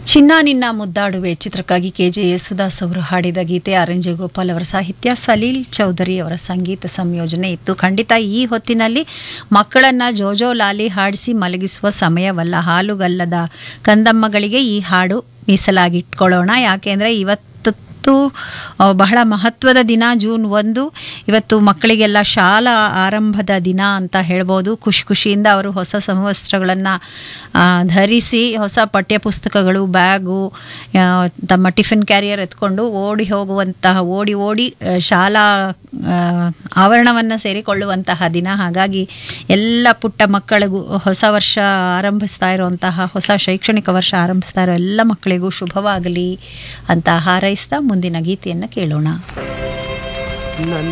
ಚಿನ್ನ ನಿನ್ನ ಮುದ್ದಾಡುವೆ ಚಿತ್ರಕ್ಕಾಗಿ ಕೆ ಜೆ ಯೇಸುದಾಸ್ ಅವರು ಹಾಡಿದ ಗೀತೆ ಆರ್ ಎನ್ ಜೆ ಗೋಪಾಲ್ ಅವರ ಸಾಹಿತ್ಯ ಸಲೀಲ್ ಚೌಧರಿ ಅವರ ಸಂಗೀತ ಸಂಯೋಜನೆ ಇತ್ತು ಖಂಡಿತ ಈ ಹೊತ್ತಿನಲ್ಲಿ ಮಕ್ಕಳನ್ನ ಜೋಜೋ ಲಾಲಿ ಹಾಡಿಸಿ ಮಲಗಿಸುವ ಸಮಯವಲ್ಲ ಹಾಲುಗಲ್ಲದ ಕಂದಮ್ಮಗಳಿಗೆ ಈ ಹಾಡು ಮೀಸಲಾಗಿಟ್ಕೊಳ್ಳೋಣ ಯಾಕೆಂದರೆ ಇವತ್ತು ಆ, ಬಹಳ ಮಹತ್ವದ ದಿನ ಜೂನ್ ಒಂದು ಇವತ್ತು ಮಕ್ಕಳಿಗೆಲ್ಲ ಶಾಲಾ ಆರಂಭದ ದಿನ ಅಂತ ಹೇಳ್ಬೋದು ಖುಷಿ ಖುಷಿಯಿಂದ ಅವರು ಹೊಸ ಸಮವಸ್ತ್ರಗಳನ್ನು ಧರಿಸಿ ಹೊಸ ಪಠ್ಯಪುಸ್ತಕಗಳು ಬ್ಯಾಗು ಆ, ತಮ್ಮ ಟಿಫಿನ್ ಕ್ಯಾರಿಯರ್ ಎತ್ಕೊಂಡು ಓಡಿ ಹೋಗುವಂತಹ ಓಡಿ ಓಡಿ ಆ, ಶಾಲಾ ಆವರಣವನ್ನು ಸೇರಿಕೊಳ್ಳುವಂತಹ ದಿನ ಹಾಗಾಗಿ ಎಲ್ಲ ಪುಟ್ಟ ಮಕ್ಕಳಿಗೂ ಹೊಸ ವರ್ಷ ಆರಂಭಿಸ್ತಾ ಇರುವಂತಹ ಹೊಸ ಶೈಕ್ಷಣಿಕ ವರ್ಷ ಆರಂಭಿಸ್ತಾ ಇರೋ ಎಲ್ಲ ಮಕ್ಕಳಿಗೂ ಶುಭವಾಗಲಿ ಅಂತ ಹಾರೈಸ್ತಾ ಮುಂದಿನ ಗೀತೆಯನ್ನು ಕೇಳೋಣ